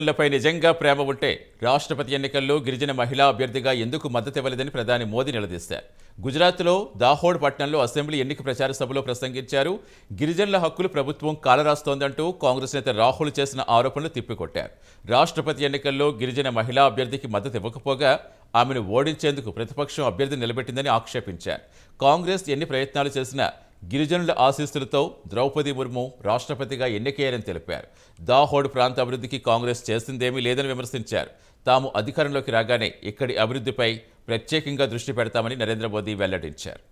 లపై నిజంగా ప్రేమ ఉంటే రాష్ట్రపతి ఎన్నికల్లో గిరిజన మహిళా అభ్యర్థిగా ఎందుకు మద్దతు ఇవ్వలేదని ప్రధాని మోదీ నిలదీశారు గుజరాత్లో దాహోడ్ పట్టణంలో అసెంబ్లీ ఎన్నిక ప్రచార సభలో ప్రసంగించారు గిరిజనుల హక్కులు ప్రభుత్వం కాలరాస్తోందంటూ కాంగ్రెస్ నేత రాహుల్ చేసిన ఆరోపణలు తిప్పికొట్టారు రాష్ట్రపతి ఎన్నికల్లో గిరిజన మహిళా అభ్యర్థికి మద్దతు ఇవ్వకపోగా ఆమెను ఓడించేందుకు ప్రతిపక్షం అభ్యర్థి నిలబెట్టిందని ఆక్షేపించారు కాంగ్రెస్ ఎన్ని ప్రయత్నాలు చేసినా గిరిజనుల ఆశీస్సులతో ద్రౌపది ముర్ము రాష్ట్రపతిగా ఎన్నికయ్యారని తెలిపారు దాహోడ్ ప్రాంత అభివృద్ధికి కాంగ్రెస్ చేసిందేమీ లేదని విమర్శించారు తాము అధికారంలోకి రాగానే ఇక్కడి అభివృద్ధిపై ప్రత్యేకంగా దృష్టి పెడతామని నరేంద్ర మోదీ వెల్లడించారు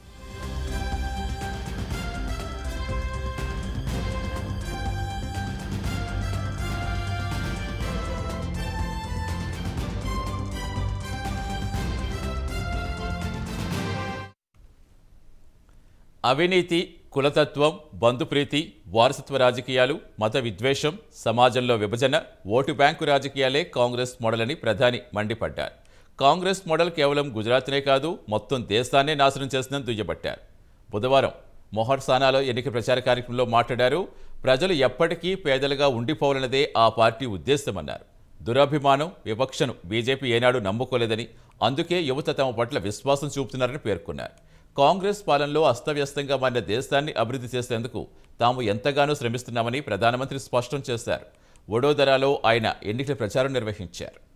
అవినీతి కులతత్వం బంధుప్రీతి వారసత్వ రాజకీయాలు మత విద్వేషం సమాజంలో విభజన ఓటు బ్యాంకు రాజకీయాలే కాంగ్రెస్ మోడల్ అని ప్రధాని మండిపడ్డారు కాంగ్రెస్ మోడల్ కేవలం గుజరాత్నే కాదు మొత్తం దేశాన్నే నాశనం చేసిందని దుయ్యబట్టారు బుధవారం మొహర్సానాలో ఎన్నిక ప్రచార కార్యక్రమంలో మాట్లాడారు ప్రజలు ఎప్పటికీ పేదలుగా ఉండిపోవాలన్నదే ఆ పార్టీ ఉద్దేశమన్నారు దురభిమానం వివక్షను బీజేపీ ఏనాడు నమ్ముకోలేదని అందుకే యువత తమ పట్ల విశ్వాసం చూపుతున్నారని పేర్కొన్నారు కాంగ్రెస్ పాలనలో అస్తవ్యస్తంగా మారిన దేశాన్ని అభివృద్ధి చేసేందుకు తాము ఎంతగానో శ్రమిస్తున్నామని ప్రధానమంత్రి స్పష్టం చేశారు వడోదరాలో ఆయన ఎన్నికల ప్రచారం నిర్వహించారు